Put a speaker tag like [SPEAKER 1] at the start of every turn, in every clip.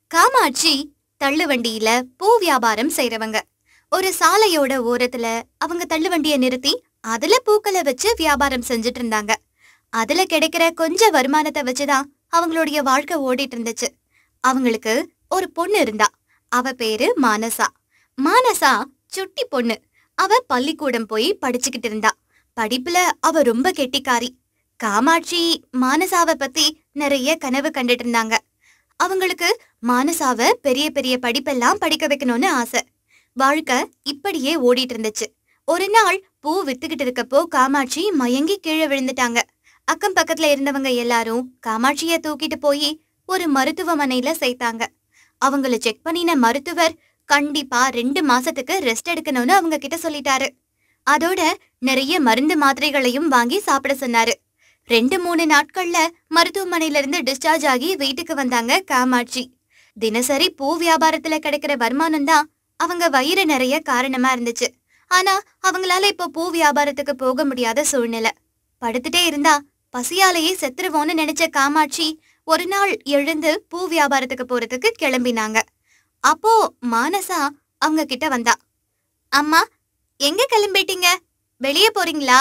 [SPEAKER 1] காமாட்சி தள்ளுவண்டியில பூ வியாபாரம் செய்றவங்க ஒரு சாலையோட ஓரத்துல அவங்க தள்ளுவண்டிய நிறுத்தி அதுல பூக்களை வச்சு வியாபாரம் செஞ்சுட்டு இருந்தாங்க அதுல கிடைக்கிற கொஞ்ச வருமானத்தை வச்சுதான் அவங்களுடைய வாழ்க்கை ஓடிட்டு இருந்துச்சு அவங்களுக்கு ஒரு பொண்ணு இருந்தா அவ பேரு மானசா மானசா சுட்டி பொண்ணு அவ பள்ளிக்கூடம் போய் படிச்சுக்கிட்டு இருந்தா படிப்புல அவ ரொம்ப கெட்டிக்காரி காமாட்சி மானசாவை பத்தி நிறைய கனவு கண்டுட்டு இருந்தாங்க அவங்களுக்கு மானசாவ பெரிய பெரிய படிப்பெல்லாம் படிக்க வைக்கணும்னு ஆசை வாழ்க்கை இப்படியே ஓடிட்டு இருந்துச்சு ஒரு நாள் பூ வித்துக்கிட்டு இருக்கப்போ காமாட்சி மயங்கி கீழே விழுந்துட்டாங்க அக்கம் பக்கத்துல இருந்தவங்க எல்லாரும் காமாட்சிய தூக்கிட்டு போய் ஒரு மருத்துவமனையில சேர்த்தாங்க அவங்கள செக் பண்ணின மருத்துவர் கண்டிப்பா ரெண்டு மாசத்துக்கு ரெஸ்ட் எடுக்கணும்னு அவங்க கிட்ட சொல்லிட்டாரு அதோட நிறைய மருந்து மாத்திரைகளையும் வாங்கி சாப்பிட சொன்னாரு ரெண்டு மூணு நாட்கள்ல மருத்துவமனையில இருந்து டிஸ்சார்ஜ் ஆகி வீட்டுக்கு வந்தாங்க காமாட்சி தினசரி பூ வியாபாரத்துல கிடைக்கிற வருமானம் தான் அவங்க வயிறு நிறைய காரணமா இருந்துச்சு ஆனா அவங்களால இப்போ பூ வியாபாரத்துக்கு போக முடியாத சூழ்நிலை படுத்துட்டே இருந்தா பசியாலேயே செத்துருவோன்னு நினைச்ச காமாட்சி ஒரு நாள் எழுந்து பூ வியாபாரத்துக்கு போறதுக்கு கிளம்பினாங்க அப்போ மானசா அவங்க கிட்ட வந்தா அம்மா எங்க கிளம்பிட்டீங்க வெளியே போறீங்களா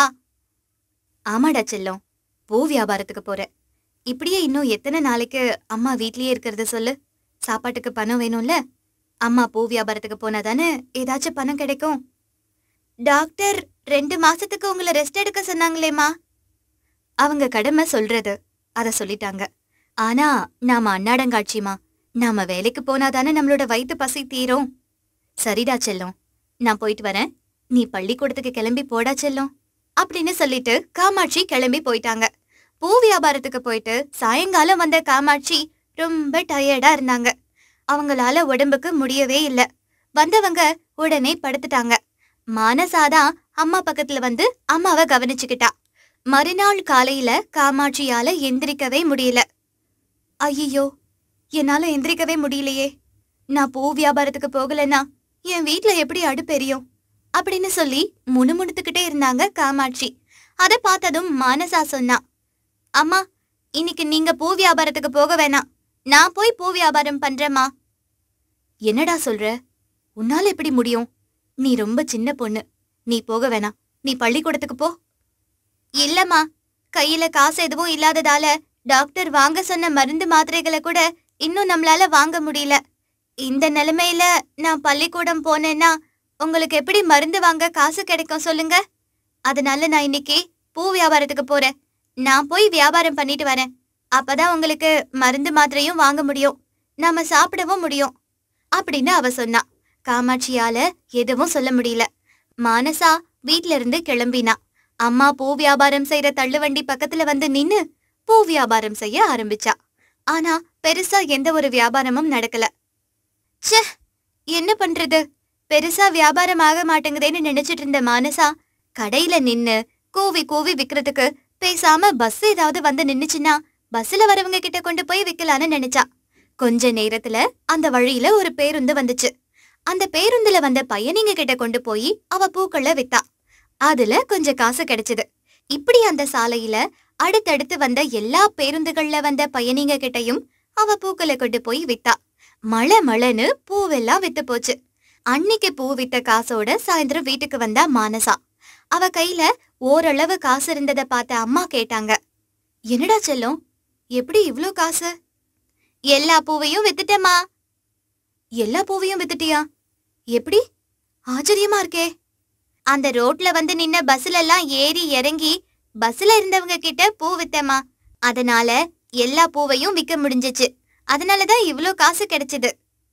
[SPEAKER 1] ஆமாடா செல்லம் பூ வியாபாரத்துக்கு போறேன் இப்படியே இன்னும் எத்தனை நாளைக்கு அம்மா வீட்லயே இருக்கிறது சொல்லு சாப்பாட்டுக்கு பணம் வேணும்ல அம்மா பூ வியாபாரத்துக்கு போனா தானே ஏதாச்சும் பணம் கிடைக்கும் டாக்டர் ரெண்டு மாசத்துக்கு உங்களை ரெஸ்ட் எடுக்க சொன்னாங்களேம்மா அவங்க கடமை சொல்றது அத சொல்லிட்டாங்க ஆனா நாம அன்னாடங்காட்சிமா நாம வேலைக்கு போனா தானே நம்மளோட வயித்து பசி தீரும் சரிடா செல்லம் நான் போயிட்டு வரேன் நீ பள்ளிக்கூடத்துக்கு கிளம்பி போடா செல்லம் அப்படின்னு சொல்லிட்டு காமாட்சி கிளம்பி போயிட்டாங்க பூ வியாபாரத்துக்கு போயிட்டு சாயங்காலம் வந்த காமாட்சி ரொம்ப டயர்டா இருந்தாங்க அவங்களால உடம்புக்கு முடியவே இல்ல வந்தவங்க உடனே படுத்துட்டாங்க மானசாதான் அம்மா பக்கத்துல வந்து அம்மாவை கவனிச்சுக்கிட்டா மறுநாள் காலையில காமாட்சியால எந்திரிக்கவே முடியல ஐயோ என்னால எந்திரிக்கவே முடியலையே நான் பூ வியாபாரத்துக்கு போகலன்னா என் வீட்ல எப்படி அடுப்பெரியும் அப்படின்னு சொல்லி முணுமுணுத்துக்கிட்டே இருந்தாங்க காமாட்சி அத பார்த்ததும் மானசா சொன்னா அம்மா இன்னைக்கு நீங்க பூ வியாபாரத்துக்கு போக வேணாம் நான் போய் பூ வியாபாரம் பண்றேம்மா என்னடா சொல்ற உன்னால எப்படி முடியும் நீ ரொம்ப சின்ன பொண்ணு நீ போக வேணாம் நீ பள்ளிக்கூடத்துக்கு போ இல்லம்மா கையில காசு எதுவும் இல்லாததால டாக்டர் வாங்க சொன்ன மருந்து மாத்திரைகளை கூட இன்னும் நம்மளால வாங்க முடியல இந்த நிலைமையில நான் பள்ளிக்கூடம் போனேன்னா உங்களுக்கு எப்படி மருந்து வாங்க காசு கிடைக்கும் சொல்லுங்க அதனால நான் இன்னைக்கு பூ வியாபாரத்துக்கு போறேன் நான் போய் வியாபாரம் பண்ணிட்டு வரேன் அப்பதான் உங்களுக்கு மருந்து மாத்திரையும் வாங்க முடியும் நாம சாப்பிடவும் முடியும் அப்படின்னு அவ சொன்னா காமாட்சியால எதுவும் சொல்ல முடியல மானசா வீட்ல இருந்து கிளம்பினா அம்மா பூ வியாபாரம் செய்யற தள்ளுவண்டி பக்கத்துல வந்து நின்னு பூ வியாபாரம் செய்ய ஆரம்பிச்சா ஆனா பெருசா எந்த ஒரு வியாபாரமும் நடக்கல ச்சே என்ன பண்றது பெருசா வியாபாரம் ஆக மாட்டேங்குதேன்னு நினைச்சிட்டு இருந்த மானசா கடையில நின்னு கூவி கூவி விக்கிறதுக்கு பேசாம பஸ் ஏதாவது வந்து நின்னுச்சுன்னா பஸ்ல வரவங்க கிட்ட கொண்டு போய் விக்கலான்னு நினைச்சா கொஞ்ச நேரத்துல அந்த வழியில ஒரு பேருந்து வந்துச்சு அந்த பேருந்துல வந்த பயணிங்க கிட்ட கொண்டு போய் அவ பூக்களை வித்தா அதுல கொஞ்சம் காசு கிடைச்சது இப்படி அந்த சாலையில அடுத்தடுத்து வந்த எல்லா பேருந்துகள்ல வந்த பயணிங்க கிட்டயும் அவ பூக்களை கொண்டு போய் வித்தா மழை மழைன்னு பூவெல்லாம் வித்து போச்சு அன்னைக்கு பூ வித்த காசோட சாயந்தரம் வீட்டுக்கு வந்தா மானசா அவ கையில ஓரளவு காசு இருந்தத பார்த்த அம்மா கேட்டாங்க என்னடா செல்லம் எப்படி இவ்ளோ காசு எல்லா பூவையும் வித்துட்டேம்மா எல்லா பூவையும் வித்துட்டியா எப்படி ஆச்சரியமா இருக்கே அந்த ரோட்ல வந்து நின்ன பஸ்ல எல்லாம் ஏறி இறங்கி பஸ்ல இருந்தவங்க கிட்ட பூ வித்தேம்மா அதனால எல்லா பூவையும் விக்க முடிஞ்சுச்சு அதனாலதான் இவ்ளோ காசு கிடைச்சது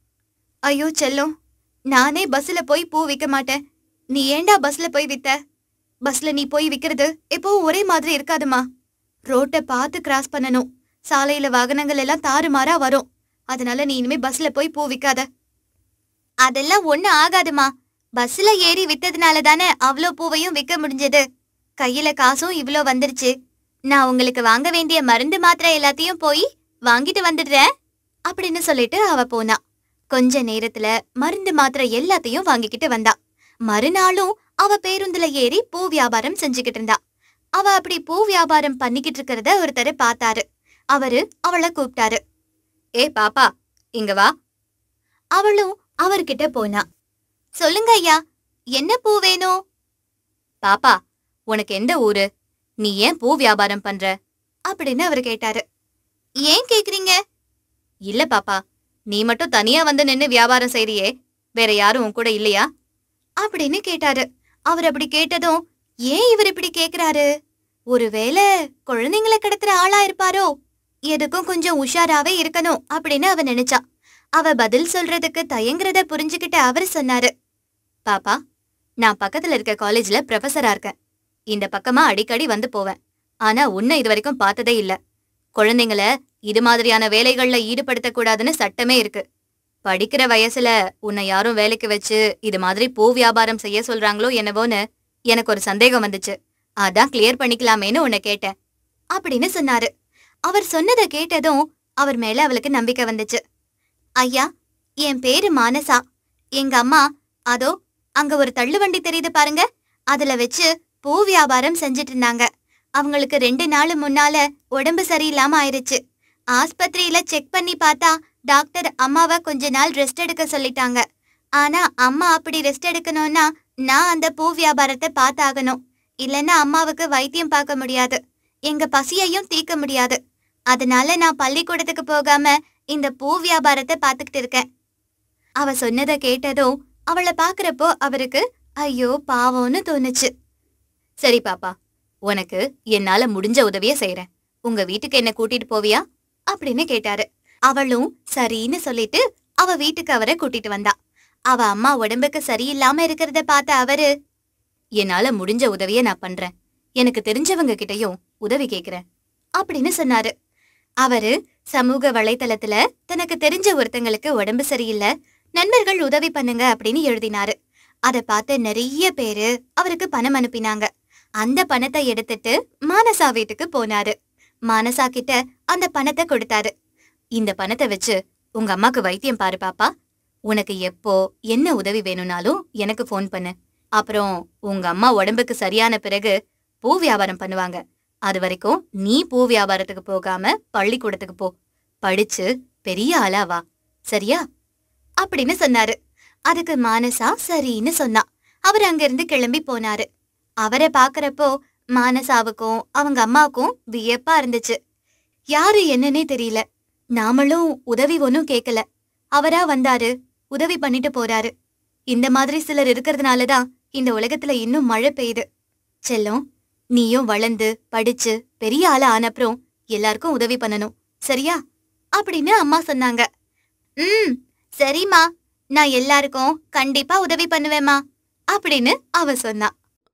[SPEAKER 1] ஐயோ செல்லம் நானே பஸ்ல போய் பூ விக்க மாட்டேன் நீ ஏன்டா பஸ்ல போய் வித்த பஸ்ல நீ போய் விக்கிறது எப்பவும் ஒரே மாதிரி இருக்காதுமா ரோட்டை பார்த்து கிராஸ் பண்ணணும் சாலையில வாகனங்கள் எல்லாம் தாறுமாறா வரும் அதனால நீ இனிமே பஸ்ல போய் பூ விக்காத அதெல்லாம் ஒண்ணு ஆகாதுமா பஸ்ல ஏறி வித்ததுனால தானே அவ்ளோ பூவையும் விக்க முடிஞ்சது கையில காசும் இவ்ளோ வந்துருச்சு நான் உங்களுக்கு வாங்க வேண்டிய மருந்து மாத்திரை எல்லாத்தையும் போய் வாங்கிட்டு வந்துடுறேன் அப்படின்னு சொல்லிட்டு அவ போனா கொஞ்ச நேரத்துல மருந்து மாத்திரை எல்லாத்தையும் வாங்கிக்கிட்டு வந்தா மறுநாளும் அவ பேருந்துல ஏறி பூ வியாபாரம் செஞ்சுக்கிட்டு இருந்தா அவ அப்படி பூ வியாபாரம் பண்ணிக்கிட்டு இருக்கிறத ஒருத்தர் பார்த்தாரு அவரு அவளை கூப்பிட்டாரு ஏ பாப்பா இங்க வா அவளும் அவர்கிட்ட போனா சொல்லுங்க ஐயா என்ன பூ வேணும் பாப்பா உனக்கு எந்த ஊரு நீ ஏன் பூ வியாபாரம் பண்ற அப்படின்னு அவர் கேட்டாரு ஏன் கேக்குறீங்க இல்ல பாப்பா நீ மட்டும் தனியா வந்து நின்னு வியாபாரம் செய்றியே வேற யாரும் உன் கூட இல்லையா அப்படின்னு கேட்டாரு அவர் அப்படி கேட்டதும் ஏன் இவர் இப்படி கேக்குறாரு ஒருவேளை குழந்தைங்களை கடத்துற ஆளா இருப்பாரோ எதுக்கும் கொஞ்சம் உஷாராவே இருக்கணும் அப்படின்னு அவ நினைச்சா அவ பதில் சொல்றதுக்கு தயங்குறத புரிஞ்சுகிட்ட அவர் சொன்னாரு பாப்பா நான் பக்கத்துல இருக்க காலேஜ்ல ப்ரொஃபஸரா இருக்கேன் இந்த பக்கமா அடிக்கடி வந்து போவேன் ஆனா உன்னை இது வரைக்கும் பார்த்ததே இல்ல குழந்தைங்கள இது மாதிரியான வேலைகள்ல ஈடுபடுத்த கூடாதுன்னு சட்டமே இருக்கு படிக்கிற வயசுல உன்னை யாரும் வேலைக்கு வச்சு இது மாதிரி பூ வியாபாரம் செய்ய சொல்றாங்களோ என்னவோன்னு எனக்கு ஒரு சந்தேகம் வந்துச்சு அதான் கிளியர் பண்ணிக்கலாமேன்னு உன்னை கேட்டேன் அப்படின்னு சொன்னாரு அவர் சொன்னதை கேட்டதும் அவர் மேல அவளுக்கு நம்பிக்கை வந்துச்சு ஐயா என் பேரு மானசா எங்க அம்மா அதோ அங்க ஒரு தள்ளுவண்டி தெரியுது பாருங்க அதுல வச்சு பூ வியாபாரம் செஞ்சுட்டு இருந்தாங்க அவங்களுக்கு ரெண்டு நாள் முன்னால உடம்பு சரியில்லாம ஆயிருச்சு ஆஸ்பத்திரியில செக் பண்ணி பார்த்தா டாக்டர் அம்மாவை கொஞ்ச நாள் ரெஸ்ட் எடுக்க சொல்லிட்டாங்க ஆனா அம்மா அப்படி ரெஸ்ட் எடுக்கணும்னா நான் அந்த பூ வியாபாரத்தை பார்த்தாகணும் இல்லைன்னா அம்மாவுக்கு வைத்தியம் பார்க்க முடியாது எங்க பசியையும் தீர்க்க முடியாது அதனால நான் பள்ளிக்கூடத்துக்கு போகாம இந்த பூ வியாபாரத்தை பார்த்துக்கிட்டு இருக்கேன் அவ சொன்னதை கேட்டதும் அவளை பாக்குறப்போ அவருக்கு ஐயோ பாவம்னு தோணுச்சு சரி பாப்பா உனக்கு என்னால முடிஞ்ச உதவிய செய்யறேன் உங்க வீட்டுக்கு என்ன கூட்டிட்டு போவியா அப்படின்னு கேட்டாரு அவளும் சரின்னு சொல்லிட்டு அவ வீட்டுக்கு அவரை கூட்டிட்டு வந்தா அவ அம்மா உடம்புக்கு சரியில்லாம இருக்கிறத பார்த்த அவரு என்னால முடிஞ்ச உதவிய நான் பண்றேன் எனக்கு தெரிஞ்சவங்க கிட்டயும் உதவி கேக்குறேன் அப்படின்னு சொன்னாரு அவரு சமூக வலைத்தளத்துல தனக்கு தெரிஞ்ச ஒருத்தங்களுக்கு உடம்பு சரியில்லை நண்பர்கள் உதவி பண்ணுங்க அப்படின்னு எழுதினாரு அத பார்த்து நிறைய பேரு அவருக்கு பணம் அனுப்பினாங்க அந்த பணத்தை எடுத்துட்டு மானசா வீட்டுக்கு போனாரு மானசா கிட்ட அந்த பணத்தை கொடுத்தாரு இந்த பணத்தை வச்சு உங்க அம்மாக்கு வைத்தியம் பாரு பாப்பா உனக்கு எப்போ என்ன உதவி வேணும்னாலும் எனக்கு ஃபோன் பண்ணு அப்புறம் உங்க அம்மா உடம்புக்கு சரியான பிறகு பூ வியாபாரம் பண்ணுவாங்க அது வரைக்கும் நீ பூ வியாபாரத்துக்கு போகாம பள்ளிக்கூடத்துக்கு போ படிச்சு பெரிய ஆளா வா சரியா அப்படின்னு சொன்னாரு அதுக்கு மானசா சரின்னு சொன்னா அவர் அங்கிருந்து கிளம்பி போனாரு அவரை பாக்குறப்போ மானசாவுக்கும் அவங்க அம்மாவுக்கும் வியப்பா இருந்துச்சு யாரு என்னன்னே தெரியல நாமளும் உதவி ஒன்னும் கேக்கல அவரா வந்தாரு உதவி பண்ணிட்டு போறாரு இந்த மாதிரி சிலர் இருக்கிறதுனால தான் இந்த உலகத்துல இன்னும் மழை பெய்யுது செல்லம் நீயும் வளர்ந்து படிச்சு பெரிய ஆளா ஆனப்புறம் எல்லாருக்கும் உதவி பண்ணணும் சரியா அப்படின்னு அம்மா சொன்னாங்க ம் சரிம்மா நான் எல்லாருக்கும் கண்டிப்பா உதவி பண்ணுவேம்மா அப்படின்னு அவ சொன்னா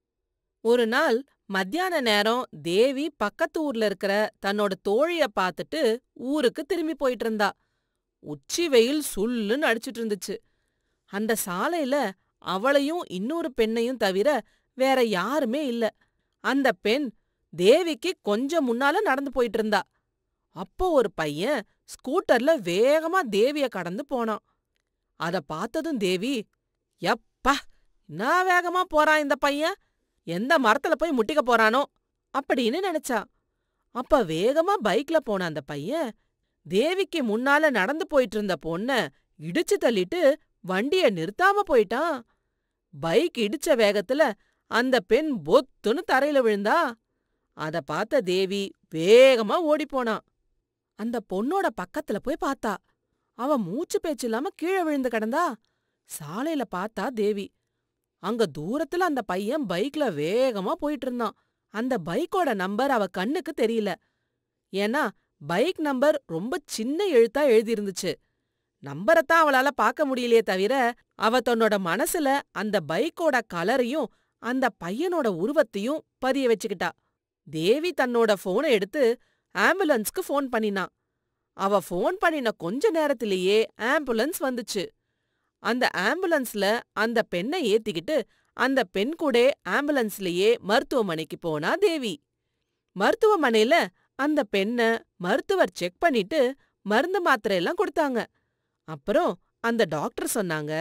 [SPEAKER 2] ஒரு நாள் மத்தியான நேரம் தேவி பக்கத்து ஊர்ல இருக்கிற தன்னோட தோழிய பார்த்துட்டு ஊருக்கு திரும்பி போயிட்டு இருந்தா உச்சி வெயில் சுள்ளுன்னு அடிச்சிட்டு இருந்துச்சு அந்த சாலையில அவளையும் இன்னொரு பெண்ணையும் தவிர வேற யாருமே இல்ல அந்த பெண் தேவிக்கு கொஞ்சம் முன்னால நடந்து போயிட்டு இருந்தா அப்போ ஒரு பையன் ஸ்கூட்டர்ல வேகமா தேவிய கடந்து போனான் அத பார்த்ததும் தேவி எப்பா என்ன வேகமா போறான் இந்த பையன் எந்த மரத்துல போய் முட்டிக்க போறானோ அப்படின்னு நினைச்சா அப்ப வேகமா பைக்ல போன அந்த பையன் தேவிக்கு முன்னால நடந்து போயிட்டு இருந்த பொண்ண இடிச்சு தள்ளிட்டு வண்டிய நிறுத்தாம போயிட்டான் பைக் இடிச்ச வேகத்துல அந்த பெண் பொத்துன்னு தரையில விழுந்தா அத பார்த்த தேவி வேகமா ஓடிப்போனா அந்த பொண்ணோட பக்கத்துல போய் பார்த்தா அவ மூச்சு பேச்சு இல்லாம கீழே விழுந்து கிடந்தா சாலையில பார்த்தா தேவி அங்க தூரத்துல அந்த பையன் பைக்ல வேகமா போயிட்டு இருந்தான் அந்த பைக்கோட நம்பர் அவ கண்ணுக்கு தெரியல ஏன்னா பைக் நம்பர் ரொம்ப சின்ன எழுத்தா எழுதியிருந்துச்சு நம்பரைத்தான் அவளால பார்க்க முடியலையே தவிர அவ தன்னோட மனசுல அந்த பைக்கோட கலரையும் அந்த பையனோட உருவத்தையும் பதிய வச்சுக்கிட்டா தேவி தன்னோட போனை எடுத்து ஆம்புலன்ஸ்க்கு ஃபோன் பண்ணினா அவ ஃபோன் பண்ணின கொஞ்ச நேரத்திலேயே ஆம்புலன்ஸ் வந்துச்சு அந்த ஆம்புலன்ஸ்ல அந்த பெண்ணை ஏத்திக்கிட்டு அந்த பெண் கூட ஆம்புலன்ஸ்லயே மருத்துவமனைக்கு போனா தேவி மருத்துவமனையில அந்த பெண்ண மருத்துவர் செக் பண்ணிட்டு மருந்து மாத்திரை எல்லாம் கொடுத்தாங்க அப்புறம் அந்த டாக்டர் சொன்னாங்க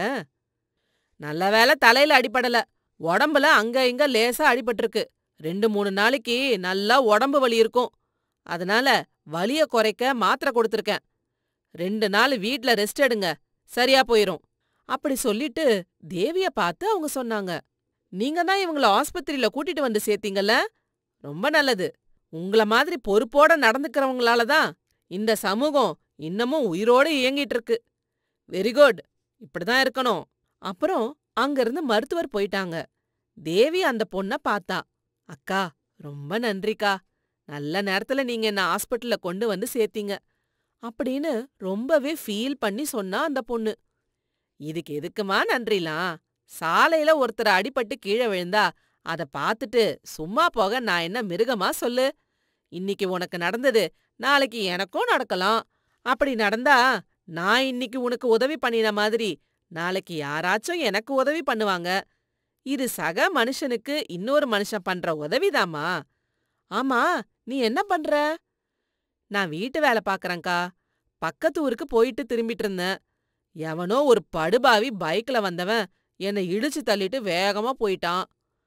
[SPEAKER 2] நல்ல வேளை தலையில அடிபடல உடம்புல அங்க இங்க லேசா அடிபட்டிருக்கு ரெண்டு மூணு நாளைக்கு நல்லா உடம்பு வலி இருக்கும் அதனால வலிய குறைக்க மாத்திரை கொடுத்துருக்கேன் ரெண்டு நாள் வீட்ல ரெஸ்ட் எடுங்க சரியா போயிரும் அப்படி சொல்லிட்டு தேவிய பார்த்து அவங்க சொன்னாங்க நீங்க தான் இவங்கள ஆஸ்பத்திரியில கூட்டிட்டு வந்து சேர்த்தீங்கல்ல ரொம்ப நல்லது உங்கள மாதிரி பொறுப்போட நடந்துக்கிறவங்களால தான் இந்த சமூகம் இன்னமும் உயிரோட இயங்கிட்டு இருக்கு வெரி குட் இப்படிதான் இருக்கணும் அப்புறம் அங்கிருந்து மருத்துவர் போயிட்டாங்க தேவி அந்த பொண்ண பார்த்தா அக்கா ரொம்ப நன்றிக்கா நல்ல நேரத்துல நீங்க என்ன ஹாஸ்பிட்டல்ல கொண்டு வந்து சேர்த்தீங்க அப்படின்னு ரொம்பவே ஃபீல் பண்ணி சொன்னா அந்த பொண்ணு இதுக்கு எதுக்குமா நன்றிலாம் சாலையில ஒருத்தர் அடிபட்டு கீழே விழுந்தா அத பார்த்துட்டு சும்மா போக நான் என்ன மிருகமா சொல்லு இன்னைக்கு உனக்கு நடந்தது நாளைக்கு எனக்கும் நடக்கலாம் அப்படி நடந்தா நான் இன்னைக்கு உனக்கு உதவி பண்ணின மாதிரி நாளைக்கு யாராச்சும் எனக்கு உதவி பண்ணுவாங்க இது சக மனுஷனுக்கு இன்னொரு மனுஷன் பண்ற உதவிதாம்மா ஆமா நீ என்ன பண்ற நான் வீட்டு வேலை பாக்குறேன்க்கா பக்கத்து ஊருக்கு போயிட்டு திரும்பிட்டு இருந்தேன் எவனோ ஒரு படுபாவி பைக்ல வந்தவன் என்னை இடிச்சு தள்ளிட்டு வேகமா போயிட்டான்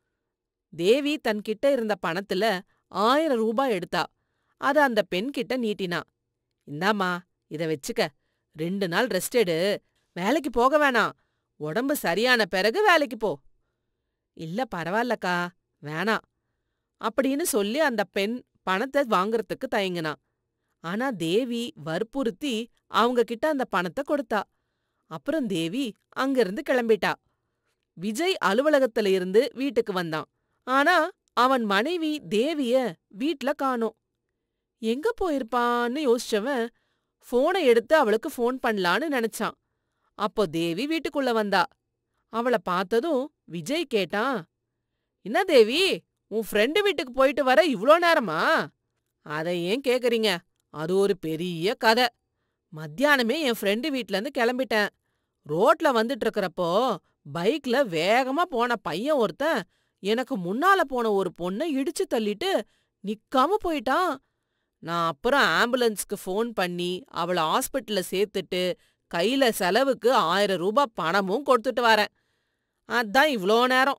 [SPEAKER 2] தேவி தன்கிட்ட இருந்த பணத்துல ஆயிரம் ரூபாய் எடுத்தா அத அந்த பெண் கிட்ட நீட்டினா இந்தாம்மா இத வச்சுக்க ரெண்டு நாள் ரெஸ்ட் எடு வேலைக்கு போக வேணாம் உடம்பு சரியான பிறகு வேலைக்கு போ இல்ல பரவாயில்லக்கா வேணாம் அப்படின்னு சொல்லி அந்த பெண் பணத்தை வாங்குறதுக்கு தயங்கினா ஆனா தேவி வற்புறுத்தி அவங்க கிட்ட அந்த பணத்தை கொடுத்தா அப்புறம் தேவி அங்கிருந்து கிளம்பிட்டா விஜய் அலுவலகத்துல இருந்து வீட்டுக்கு வந்தான் ஆனா அவன் மனைவி தேவிய வீட்ல காணோம் எங்க போயிருப்பான்னு யோசிச்சவன் போனை எடுத்து அவளுக்கு ஃபோன் பண்ணலான்னு நினைச்சான் அப்போ தேவி வீட்டுக்குள்ள வந்தா அவள பார்த்ததும் விஜய் கேட்டான் என்ன தேவி உன் ஃப்ரெண்டு வீட்டுக்கு போயிட்டு வர இவ்ளோ நேரமா அதை ஏன் கேக்குறீங்க அது ஒரு பெரிய கதை மத்தியானமே என் ஃப்ரெண்டு வீட்ல இருந்து கிளம்பிட்டேன் ரோட்ல வந்துட்டு இருக்கறப்போ பைக்ல வேகமா போன பையன் ஒருத்தன் எனக்கு முன்னால போன ஒரு பொண்ணை இடிச்சு தள்ளிட்டு நிக்காம போயிட்டான் நான் அப்புறம் ஆம்புலன்ஸ்க்கு ஃபோன் பண்ணி அவள ஹாஸ்பிட்டல்ல சேர்த்துட்டு கையில செலவுக்கு ஆயிரம் ரூபாய் பணமும் கொடுத்துட்டு வரேன் அதான் இவ்ளோ நேரம்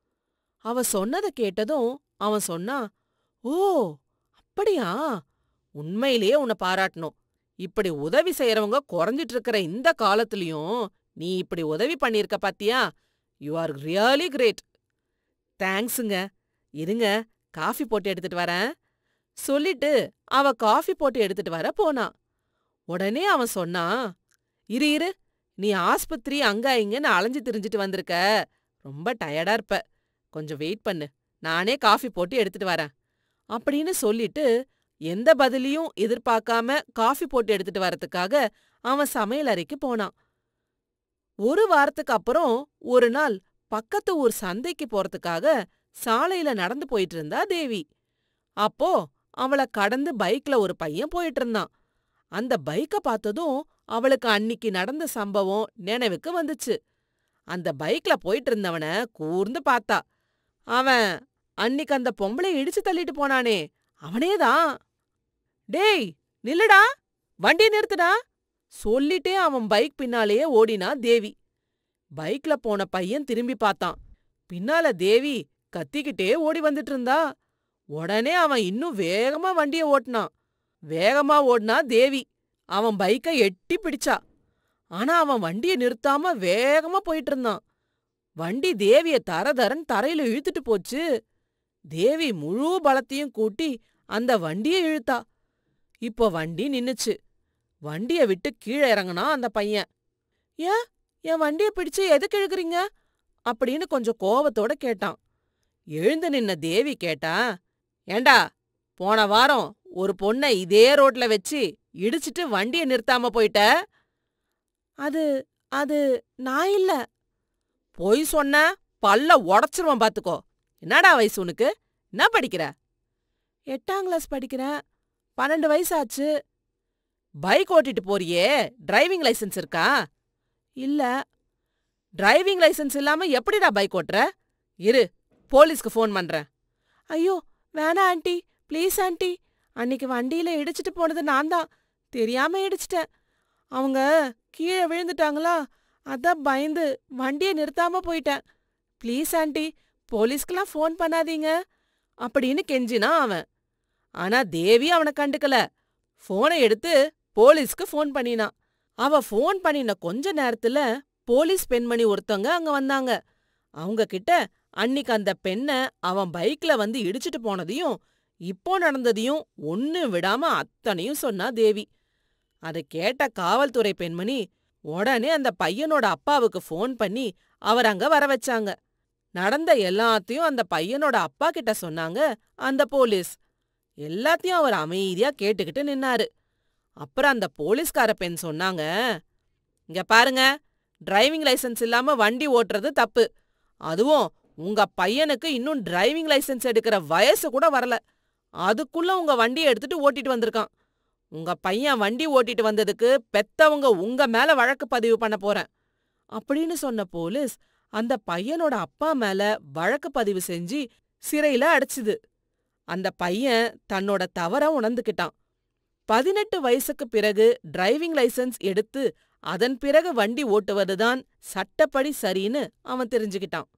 [SPEAKER 2] அவ சொன்னதை கேட்டதும் அவன் சொன்னான் ஓ அப்படியா உண்மையிலேயே உன்னை பாராட்டணும் இப்படி உதவி செய்யறவங்க குறைஞ்சிட்டு இருக்கிற இந்த காலத்துலயும் நீ இப்படி உதவி பண்ணிருக்க பாத்தியா யூ ஆர் ரியலி கிரேட் தேங்க்ஸுங்க இருங்க காஃபி போட்டு எடுத்துட்டு வரேன் சொல்லிட்டு அவ காஃபி போட்டு எடுத்துட்டு வர போனா உடனே அவன் சொன்னான் இரு இரு நீ ஆஸ்பத்திரி அங்க இங்கன்னு அலைஞ்சு திரிஞ்சிட்டு வந்திருக்க ரொம்ப டயர்டா இருப்ப கொஞ்சம் வெயிட் பண்ணு நானே காஃபி போட்டு எடுத்துட்டு வரேன் அப்படின்னு சொல்லிட்டு எந்த பதிலையும் எதிர்பார்க்காம காஃபி போட்டு எடுத்துட்டு வரதுக்காக அவன் சமையல் அறைக்கு போனான் ஒரு வாரத்துக்கு அப்புறம் ஒரு நாள் பக்கத்து ஊர் சந்தைக்கு போறதுக்காக சாலையில நடந்து போயிட்டு இருந்தா தேவி அப்போ அவள கடந்து பைக்ல ஒரு பையன் போயிட்டு இருந்தான் அந்த பைக்க பார்த்ததும் அவளுக்கு அன்னிக்கு நடந்த சம்பவம் நினைவுக்கு வந்துச்சு அந்த பைக்ல போயிட்டு இருந்தவன கூர்ந்து பார்த்தா அவன் அன்னிக்கு அந்த பொம்பளை இடிச்சு தள்ளிட்டு போனானே அவனேதான் டேய் நில்லுடா வண்டியை நிறுத்துடா சொல்லிட்டே அவன் பைக் பின்னாலேயே ஓடினா தேவி பைக்ல போன பையன் திரும்பி பார்த்தான் பின்னால தேவி கத்திக்கிட்டே ஓடி வந்துட்டு இருந்தா உடனே அவன் இன்னும் வேகமா வண்டிய ஓட்டினான் வேகமா ஓடினா தேவி அவன் பைக்கை எட்டி பிடிச்சா ஆனா அவன் வண்டிய நிறுத்தாம வேகமா போயிட்டு இருந்தான் வண்டி தேவிய தரதரன் தரையில இழுத்துட்டு போச்சு தேவி முழு பலத்தையும் கூட்டி அந்த வண்டிய இழுத்தா இப்போ வண்டி நின்னுச்சு வண்டிய விட்டு கீழே இறங்குனா அந்த பையன் ஏன் என் வண்டிய பிடிச்சு எதுக்கு இழுக்குறீங்க அப்படின்னு கொஞ்சம் கோவத்தோட கேட்டான் எழுந்து நின்ன தேவி கேட்டா ஏண்டா போன வாரம் ஒரு பொண்ண இதே ரோட்ல வச்சு இடிச்சிட்டு வண்டிய நிறுத்தாம போயிட்ட அது அது நான் இல்ல பொய் சொன்ன பல்ல உடச்சிருவான் பாத்துக்கோ என்னடா வயசு உனக்கு என்ன படிக்கிற எட்டாம் கிளாஸ் படிக்கிறேன் பன்னெண்டு வயசாச்சு பைக் ஓட்டிட்டு போறியே டிரைவிங் லைசென்ஸ் இருக்கா இல்ல டிரைவிங் லைசென்ஸ் இல்லாம எப்படிடா பைக் ஓட்டுற இரு போலீஸ்க்கு ஃபோன் பண்றேன் ஐயோ வேணாம் ஆண்டி ப்ளீஸ் ஆண்டி அன்னைக்கு வண்டியில இடிச்சிட்டு போனது நான் தான் தெரியாம இடிச்சிட்டேன் அவங்க கீழே விழுந்துட்டாங்களா அதான் பயந்து வண்டியை நிறுத்தாம போயிட்டேன் ப்ளீஸ் ஆண்டி போலீஸ்க்குலாம் ஃபோன் பண்ணாதீங்க அப்படின்னு கெஞ்சினா அவன் ஆனா தேவி அவனை கண்டுக்கல ஃபோனை எடுத்து போலீஸ்க்கு ஃபோன் பண்ணினான் அவ ஃபோன் பண்ணின கொஞ்ச நேரத்துல போலீஸ் பெண்மணி ஒருத்தவங்க அங்க வந்தாங்க அவங்க கிட்ட அன்னிக்கு அந்த பெண்ண அவன் பைக்ல வந்து இடிச்சிட்டு போனதையும் இப்போ நடந்ததையும் ஒண்ணு விடாம அத்தனையும் சொன்னா தேவி அதை கேட்ட காவல்துறை பெண்மணி உடனே அந்த பையனோட அப்பாவுக்கு ஃபோன் பண்ணி அவர் அங்க வர வச்சாங்க நடந்த எல்லாத்தையும் அந்த பையனோட அப்பா கிட்ட சொன்னாங்க அந்த போலீஸ் எல்லாத்தையும் அவர் அமைதியா கேட்டுக்கிட்டு நின்னாரு அப்புறம் அந்த போலீஸ்கார பெண் சொன்னாங்க இங்க பாருங்க டிரைவிங் லைசென்ஸ் இல்லாம வண்டி ஓட்டுறது தப்பு அதுவும் உங்க பையனுக்கு இன்னும் டிரைவிங் லைசென்ஸ் எடுக்கிற வயசு கூட வரல அதுக்குள்ள உங்க வண்டியை எடுத்துட்டு ஓட்டிட்டு வந்திருக்கான் உங்க பையன் வண்டி ஓட்டிட்டு வந்ததுக்கு பெத்தவங்க உங்க மேல வழக்கு பதிவு பண்ண போறேன் அப்படின்னு சொன்ன போலீஸ் அந்த பையனோட அப்பா மேல வழக்கு பதிவு செஞ்சு சிறையில அடைச்சுது அந்த பையன் தன்னோட தவற உணர்ந்துக்கிட்டான் பதினெட்டு வயசுக்கு பிறகு டிரைவிங் லைசென்ஸ் எடுத்து அதன் பிறகு வண்டி ஓட்டுவதுதான் சட்டப்படி சரின்னு அவன் தெரிஞ்சுக்கிட்டான்